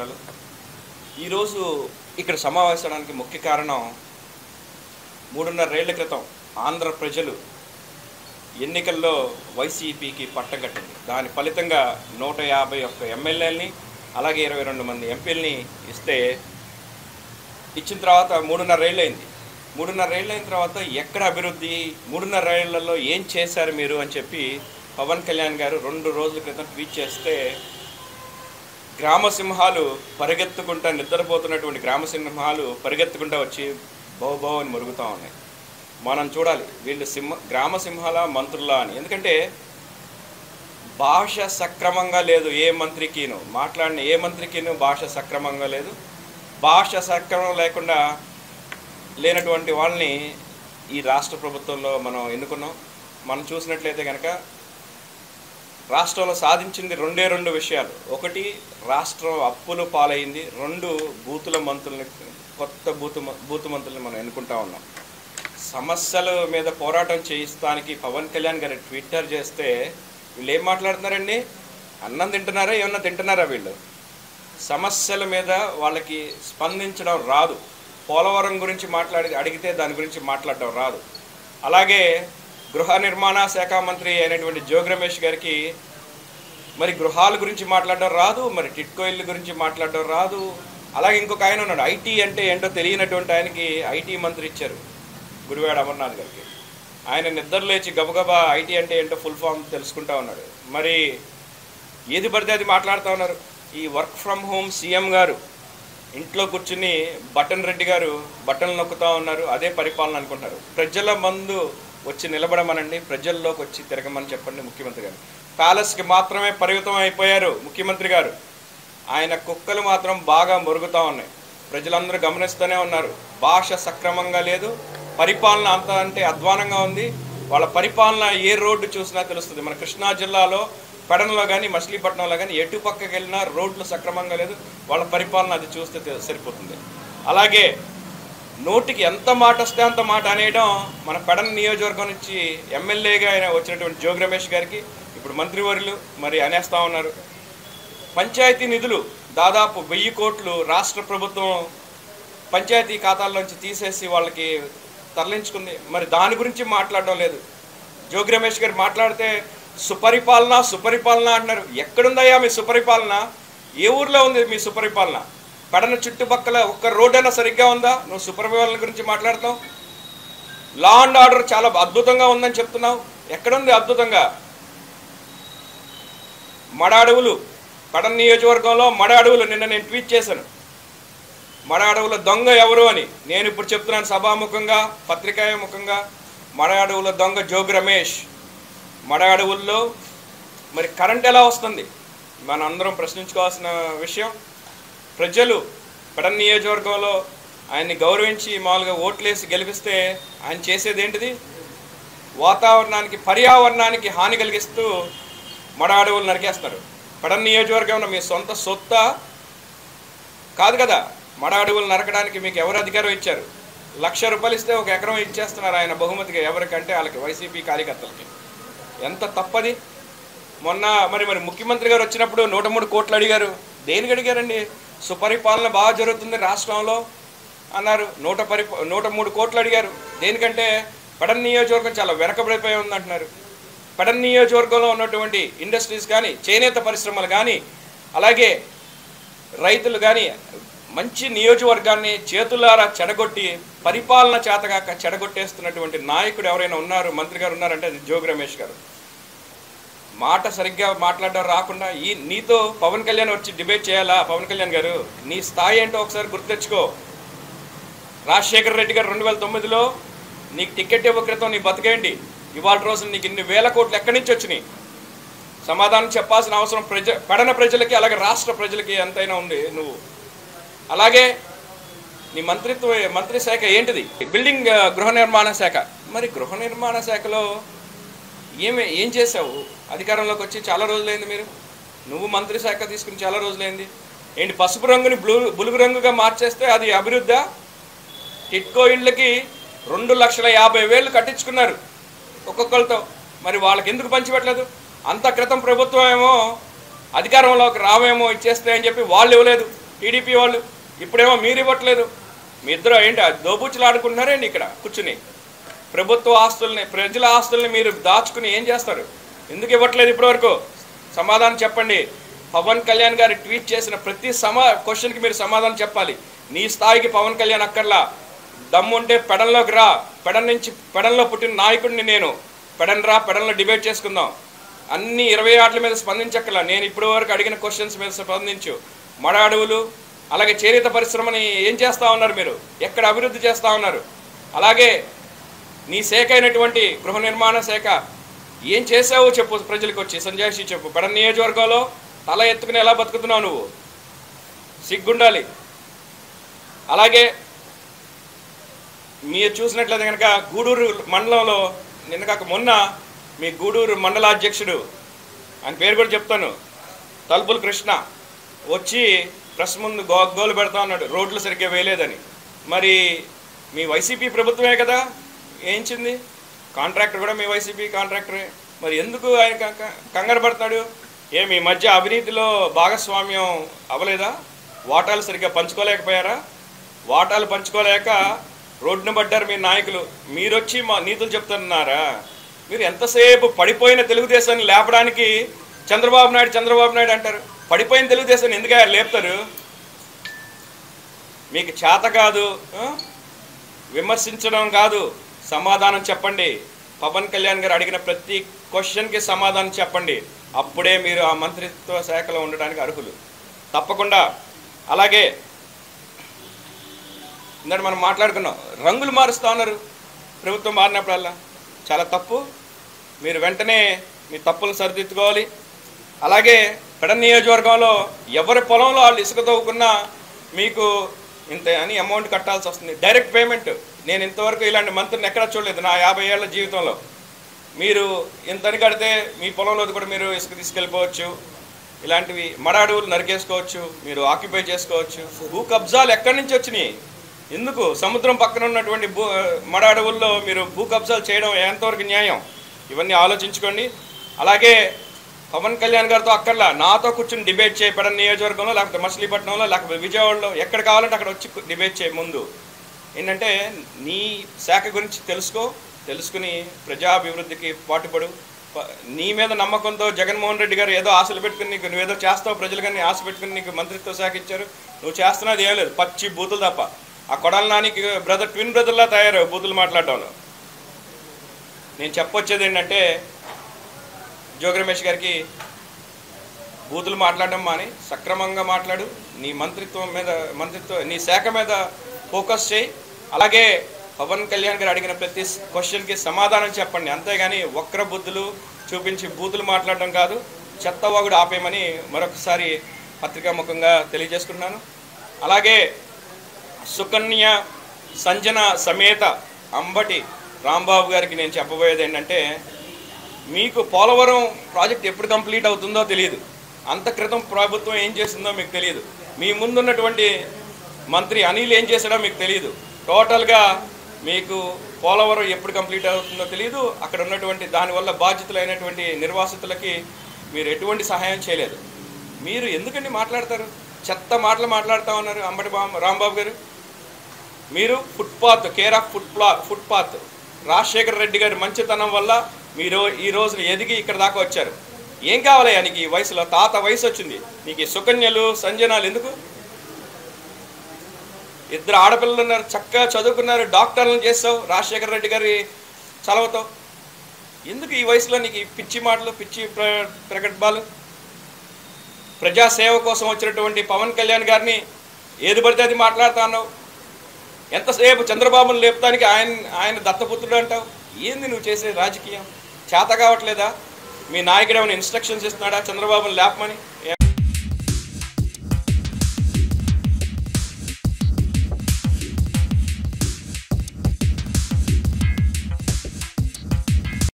నమస్కారాలు ఈరోజు ఇక్కడ సమావేశానికి ముఖ్య కారణం మూడున్నరేళ్ల క్రితం ఆంధ్ర ప్రజలు ఎన్నికల్లో వైసీపీకి పట్టం కట్టింది దాని ఫలితంగా నూట యాభై ఒక్క ఎమ్మెల్యేలని అలాగే ఇరవై రెండు మంది ఎంపీలని ఇస్తే ఇచ్చిన తర్వాత మూడున్నరేళ్ళు అయింది మూడున్నరేళ్ళు అయిన తర్వాత ఎక్కడ అభివృద్ధి మూడున్నరేళ్లలో ఏం చేశారు మీరు అని చెప్పి పవన్ కళ్యాణ్ గారు రెండు రోజుల క్రితం ట్వీట్ చేస్తే గ్రామ సింహాలు పరిగెత్తుకుంటా నిద్రపోతున్నటువంటి గ్రామ సింహాలు పరిగెత్తుకుంటా వచ్చి బౌ బౌ అని మురుగుతూ ఉన్నాయి మనం చూడాలి వీళ్ళు సింహ గ్రామ సింహాల మంత్రులా అని ఎందుకంటే భాష సక్రమంగా లేదు ఏ మంత్రికిను మాట్లాడిన ఏ మంత్రికిను భాష సక్రమంగా లేదు భాష సక్రమం లేకుండా లేనటువంటి వాళ్ళని ఈ రాష్ట్ర ప్రభుత్వంలో మనం ఎన్నుకున్నాం మనం చూసినట్లయితే కనుక రాష్ట్రంలో సాధించింది రెండే రెండు విషయాలు ఒకటి రాష్ట్రం అప్పులు పాలైంది రెండు బూతుల మంత్రుల్ని కొత్త బూతు మ- బూతు మంత్రుల్ని మనం ఎన్నుకుంటా ఉన్నాం సమస్యల మీద పోరాటం చేయిస్తానికి పవన్ కళ్యాణ్ గారు ట్విట్టర్ చేస్తే వీళ్ళు ఏం మాట్లాడుతున్నారండి అన్నం తింటున్నారా ఏమన్నా తింటున్నారా వీళ్ళు సమస్యల మీద వాళ్ళకి స్పందించడం రాదు పోలవరం గురించి మాట్లాడి అడిగితే దాని గురించి మాట్లాడడం రాదు అలాగే గృహ నిర్మాణ శాఖ మంత్రి అయినటువంటి జోగి రమేష్ గారికి మరి గృహాల గురించి మాట్లాడడం రాదు మరి టిట్కో ఇల్లు గురించి మాట్లాడడం రాదు అలాగే ఇంకొక ఆయన ఉన్నాడు ఐటీ అంటే ఏంటో తెలియనటువంటి ఆయనకి ఐటీ మంత్రి ఇచ్చారు గుడివాడ అమర్నాథ్ గారికి ఆయన నిద్ర లేచి గబగబా ఐటీ అంటే ఏంటో ఫుల్ ఫామ్ తెలుసుకుంటా ఉన్నాడు మరి ఏది పడితే అది మాట్లాడుతూ ఉన్నారు ఈ వర్క్ ఫ్రమ్ హోమ్ సీఎం గారు ఇంట్లో కూర్చుని బటన్ రెడ్డి గారు బటన్లు నొక్కుతూ ఉన్నారు అదే పరిపాలన అనుకుంటారు ప్రజల మందు వచ్చి నిలబడమనండి ప్రజల్లోకి వచ్చి తిరగమని చెప్పండి ముఖ్యమంత్రి గారు ప్యాలెస్కి మాత్రమే పరిమితం అయిపోయారు ముఖ్యమంత్రి గారు ఆయన కుక్కలు మాత్రం బాగా మురుగుతూ ఉన్నాయి ప్రజలందరూ గమనిస్తూనే ఉన్నారు భాష సక్రమంగా లేదు పరిపాలన అంత అంటే అధ్వానంగా ఉంది వాళ్ళ పరిపాలన ఏ రోడ్డు చూసినా తెలుస్తుంది మన కృష్ణా జిల్లాలో పెడనలో కానీ మచిలీపట్నంలో కానీ ఎటు పక్కకి వెళ్ళినా రోడ్లు సక్రమంగా లేదు వాళ్ళ పరిపాలన అది చూస్తే తె- సరిపోతుంది అలాగే నోటికి ఎంత మాట వస్తే అంత మాట అనేయడం మన పెడన నియోజకవర్గం నుంచి ఎమ్మెల్యేగా ఆయన వచ్చినటువంటి జోగి రమేష్ గారికి ఇప్పుడు మంత్రివర్యులు మరి అనేస్తా ఉన్నారు పంచాయతీ నిధులు దాదాపు వెయ్యి కోట్లు రాష్ట్ర ప్రభుత్వం పంచాయతీ ఖాతాల్లోంచి తీసేసి వాళ్ళకి తరలించుకుంది మరి దాని గురించి మాట్లాడడం లేదు జోగి రమేష్ గారు మాట్లాడితే సుపరిపాలన సుపరిపాలన అంటున్నారు ఎక్కడుందయ్యా మీ సుపరిపాలన ఏ ఊర్లో ఉంది మీ సుపరిపాలన కడన చుట్టుపక్కల ఒక్క రోడ్డైనా సరిగ్గా ఉందా నువ్వు సుపరిపాలన గురించి మాట్లాడతావు లా అండ్ ఆర్డర్ చాలా అద్భుతంగా ఉందని చెప్తున్నావు ఎక్కడుంది అద్భుతంగా మడ అడవులు కడన్ నియోజకవర్గంలో మడ అడవులు నిన్న నేను ట్వీట్ చేశాను మడ అడవుల దొంగ ఎవరు అని నేను ఇప్పుడు చెప్తున్నాను సభాముఖంగా పత్రికాముఖంగా మడ అడవుల దొంగ జోగి రమేష్ మడ అడవుల్లో మరి కరెంట్ ఎలా వస్తుంది మన అందరం ప్రశ్నించుకోవాల్సిన విషయం ప్రజలు పెడన్ నియోజకవర్గంలో ఆయన్ని గౌరవించి మామూలుగా ఓట్లేసి గెలిపిస్తే ఆయన చేసేది ఏంటిది వాతావరణానికి పర్యావరణానికి హాని కలిగిస్తూ మడ అడవులు నరికేస్తారు పెడన్ నియోజకవర్గంలో మీ సొంత సొత్తా కాదు కదా మడ అడవులు నరకడానికి మీకు ఎవరు అధికారం ఇచ్చారు లక్ష రూపాయలు ఇస్తే ఒక ఎకరం ఇచ్చేస్తున్నారు ఆయన బహుమతిగా ఎవరికంటే వాళ్ళకి వైసీపీ కార్యకర్తలకి ఎంత తప్పది మొన్న మరి మరి ముఖ్యమంత్రి గారు వచ్చినప్పుడు నూట మూడు కోట్లు అడిగారు దేనికి అడిగారండి సుపరిపాలన బాగా జరుగుతుంది రాష్ట్రంలో అన్నారు నూట పరి నూట మూడు కోట్లు అడిగారు దేనికంటే పెడన్ నియోజకవర్గం చాలా వెనకబడిపోయి ఉంది అంటున్నారు పెడన్ నియోజకవర్గంలో ఉన్నటువంటి ఇండస్ట్రీస్ కానీ చేనేత పరిశ్రమలు కానీ అలాగే రైతులు కానీ మంచి నియోజకవర్గాన్ని చేతులారా చెడగొట్టి పరిపాలన చేతగాక చెడగొట్టేస్తున్నటువంటి నాయకుడు ఎవరైనా ఉన్నారు మంత్రి గారు ఉన్నారంటే అది జోగి రమేష్ గారు మాట సరిగ్గా మాట్లాడడం రాకుండా ఈ నీతో పవన్ కళ్యాణ్ వచ్చి డిబేట్ చేయాలా పవన్ కళ్యాణ్ గారు నీ స్థాయి ఏంటో ఒకసారి గుర్తెచ్చుకో రాజశేఖర రెడ్డి గారు రెండు వేల తొమ్మిదిలో నీకు టికెట్ ఇవ్వ క్రితం నీ బతికేంటి ఇవాళ రోజు నీకు ఇన్ని వేల కోట్లు ఎక్కడి నుంచి వచ్చినాయి సమాధానం చెప్పాల్సిన అవసరం ప్రజ పడన ప్రజలకి అలాగే రాష్ట్ర ప్రజలకి ఎంతైనా ఉంది నువ్వు అలాగే నీ మంత్రిత్వ మంత్రి శాఖ ఏంటిది బిల్డింగ్ ఆ, గృహ నిర్మాణ శాఖ మరి గృహ నిర్మాణ శాఖలో ఏమి ఏం చేసావు అధికారంలోకి వచ్చి చాలా రోజులైంది మీరు నువ్వు మంత్రి శాఖ తీసుకుని చాలా రోజులైంది ఏంటి పసుపు రంగుని బ్లూ బులుగు రంగుగా మార్చేస్తే అది అభివృద్ధా టిట్కో ఇళ్ళకి రెండు లక్షల యాభై వేలు కట్టించుకున్నారు ఒక్కొక్కరితో మరి వాళ్ళకి ఎందుకు పంచిపెట్టలేదు అంత క్రితం ప్రభుత్వం ఏమో అధికారంలోకి రావేమో ఇచ్చేస్తే అని చెప్పి వాళ్ళు ఇవ్వలేదు టీడీపీ వాళ్ళు ఇప్పుడేమో మీరు ఇవ్వట్లేదు మీ ఇద్దరు ఏంటి ఆ దోబుచ్చులు ఆడుకుంటున్నారేంటి ఇక్కడ కూర్చుని ప్రభుత్వ ఆస్తుల్ని ప్రజల ఆస్తుల్ని మీరు దాచుకుని ఏం చేస్తారు ఎందుకు ఇవ్వట్లేదు ఇప్పటివరకు సమాధానం చెప్పండి పవన్ కళ్యాణ్ గారు ట్వీట్ చేసిన ప్రతి సమా క్వశ్చన్కి మీరు సమాధానం చెప్పాలి నీ స్థాయికి పవన్ కళ్యాణ్ అక్కర్లా దమ్ముంటే పెడల్లోకి రా పెడన్ నుంచి పెడన్లో పుట్టిన నాయకుడిని నేను పెడన్ రా పెడన్లో డిబేట్ చేసుకుందాం అన్ని ఇరవై ఆటల మీద స్పందించక్కర్లా నేను ఇప్పటి వరకు అడిగిన క్వశ్చన్స్ మీద స్పందించు మడ అడవులు అలాగే చేనేత పరిశ్రమని ఏం చేస్తా ఉన్నారు మీరు ఎక్కడ అభివృద్ధి చేస్తా ఉన్నారు అలాగే నీ శాఖ అయినటువంటి గృహ నిర్మాణ శాఖ ఏం చేసావో చెప్పు ప్రజలకు వచ్చి సంజయ్ శ్రీ చెప్పు పెడ నియోజకవర్గంలో తల ఎత్తుకుని ఎలా బతుకుతున్నావు నువ్వు సిగ్గుండాలి అలాగే మీరు చూసినట్లయితే కనుక గూడూరు మండలంలో నిన్న కాక మొన్న మీ గూడూరు మండల అధ్యక్షుడు ఆయన పేరు కూడా చెప్తాను తలుపుల కృష్ణ వచ్చి ప్రెస్ ముందు గో గోలు పెడతా ఉన్నాడు రోడ్లు సరిగ్గా వేయలేదని మరి మీ వైసీపీ ప్రభుత్వమే కదా వేయించింది కాంట్రాక్టర్ కూడా మీ వైసీపీ కాంట్రాక్టరే మరి ఎందుకు ఆయన క- క- కంగారు పడుతున్నాడు ఏ మీ మధ్య అవినీతిలో భాగస్వామ్యం అవ్వలేదా వాటాలు సరిగ్గా పంచుకోలేకపోయారా వాటాలు పంచుకోలేక రోడ్డున పడ్డారు మీ నాయకులు మీరు వచ్చి మా నీతులు చెప్తున్నారా మీరు ఎంతసేపు పడిపోయిన తెలుగుదేశాన్ని లేపడానికి చంద్రబాబు నాయుడు చంద్రబాబు నాయుడు అంటారు పడిపోయిన తెలుగుదేశాన్ని ఎందుకు లేపుతారు మీకు చేత కాదు ఆ? విమర్శించడం కాదు సమాధానం చెప్పండి పవన్ కళ్యాణ్ గారు అడిగిన ప్రతి క్వశ్చన్కి సమాధానం చెప్పండి అప్పుడే మీరు ఆ మంత్రిత్వ శాఖలో ఉండడానికి అర్హులు తప్పకుండా అలాగే ఇందాక మనం మాట్లాడుకున్నాం రంగులు మారుస్తూ ఉన్నారు ప్రభుత్వం మారినప్పుడల్లా చాలా తప్పు మీరు వెంటనే మీ తప్పులను సరిదిద్దుకోవాలి అలాగే పెడ నియోజకవర్గంలో ఎవరి పొలంలో వాళ్ళు ఇసుక తవ్వుకున్నా మీకు ఇంత అని అమౌంట్ కట్టాల్సి వస్తుంది డైరెక్ట్ పేమెంట్ నేను ఇంతవరకు ఇలాంటి మంత్రిని ఎక్కడా చూడలేదు నా యాభై ఏళ్ల జీవితంలో మీరు ఇంతని కడితే మీ పొలంలో కూడా మీరు ఇసుక తీసుకెళ్ళిపోవచ్చు ఇలాంటివి మడ అడవులు నరికేసుకోవచ్చు మీరు ఆక్యుపై చేసుకోవచ్చు భూ కబ్జాలు ఎక్కడి నుంచి వచ్చినాయి ఎందుకు సముద్రం పక్కన ఉన్నటువంటి భూ మడ అడవుల్లో మీరు భూ కబ్జాలు చేయడం ఎంతవరకు న్యాయం ఇవన్నీ ఆలోచించుకోండి అలాగే పవన్ కళ్యాణ్ గారితో అక్కర్లా నాతో కూర్చుని డిబేట్ చేయి పెడ నియోజకవర్గంలో లేకపోతే మచిలీపట్నంలో లేకపోతే విజయవాడలో ఎక్కడ కావాలంటే అక్కడ వచ్చి డిబేట్ చేయి ముందు ఏంటంటే నీ శాఖ గురించి తెలుసుకో తెలుసుకుని ప్రజాభివృద్ధికి పాటుపడు ప- నీ మీద నమ్మకంతో జగన్మోహన్ రెడ్డి గారు ఏదో ఆశలు పెట్టుకుని నీకు నువ్వేదో చేస్తావు ప్రజలు కానీ ఆశ పెట్టుకుని నీకు మంత్రిత్వ శాఖ ఇచ్చారు నువ్వు చేస్తున్నది ఏం లేదు పచ్చి బూతులు తప్ప ఆ కొడాల నానికి బ్రదర్ ట్విన్ బ్రదర్లా తయారు బూతులు మాట్లాడటంలో నేను చెప్పొచ్చేది ఏంటంటే జోగి రమేష్ గారికి బూతులు మాట్లాడడం మాని సక్రమంగా మాట్లాడు నీ మంత్రిత్వం మీద మంత్రిత్వ నీ శాఖ మీద ఫోకస్ చేయి అలాగే పవన్ కళ్యాణ్ గారు అడిగిన ప్రతి క్వశ్చన్కి సమాధానం చెప్పండి అంతేగాని వక్ర బుద్ధులు చూపించి బూతులు మాట్లాడడం కాదు చెత్తవాగుడు ఆపేయమని మరొకసారి పత్రికాముఖంగా తెలియజేసుకున్నాను అలాగే సుకన్య సంజన సమేత అంబటి రాంబాబు గారికి నేను చెప్పబోయేది ఏంటంటే మీకు పోలవరం ప్రాజెక్ట్ ఎప్పుడు కంప్లీట్ అవుతుందో తెలియదు అంత క్రితం ప్రభుత్వం ఏం చేసిందో మీకు తెలియదు మీ ముందున్నటువంటి మంత్రి అనిల్ ఏం చేశాడో మీకు తెలియదు టోటల్గా మీకు పోలవరం ఎప్పుడు కంప్లీట్ అవుతుందో తెలియదు అక్కడ ఉన్నటువంటి దానివల్ల బాధ్యతలైనటువంటి నిర్వాసితులకి మీరు ఎటువంటి సహాయం చేయలేదు మీరు ఎందుకండి మాట్లాడతారు చెత్త మాటలు మాట్లాడుతూ ఉన్నారు అంబటి బాబు రాంబాబు గారు మీరు ఫుట్పాత్ కేర్ ఆఫ్ ఫుట్ప్లా ఫుట్పాత్ రాజశేఖర రెడ్డి గారి మంచితనం వల్ల మీరు ఈ రోజున ఎదిగి ఇక్కడ దాకా వచ్చారు ఏం కావాలయ్యా నీకు ఈ వయసులో తాత వయసు వచ్చింది నీకు ఈ సుకన్యలు సంజనాలు ఎందుకు ఇద్దరు ఆడపిల్లలు ఉన్నారు చక్కగా చదువుకున్నారు డాక్టర్లను చేస్తావు రాజశేఖర రెడ్డి గారి చదవతావు ఎందుకు ఈ వయసులో నీకు ఈ పిచ్చి మాటలు పిచ్చి ప్ర ప్రకటనలు ప్రజాసేవ కోసం వచ్చినటువంటి పవన్ కళ్యాణ్ గారిని ఏది పడితే అది మాట్లాడుతున్నావు ఎంతసేపు చంద్రబాబును లేపడానికి ఆయన ఆయన దత్తపుత్రుడు అంటావు ఏంది నువ్వు చేసే రాజకీయం చేత కావట్లేదా మీ నాయకుడు ఏమైనా ఇన్స్ట్రక్షన్స్ ఇస్తున్నాడా చంద్రబాబును లేపమని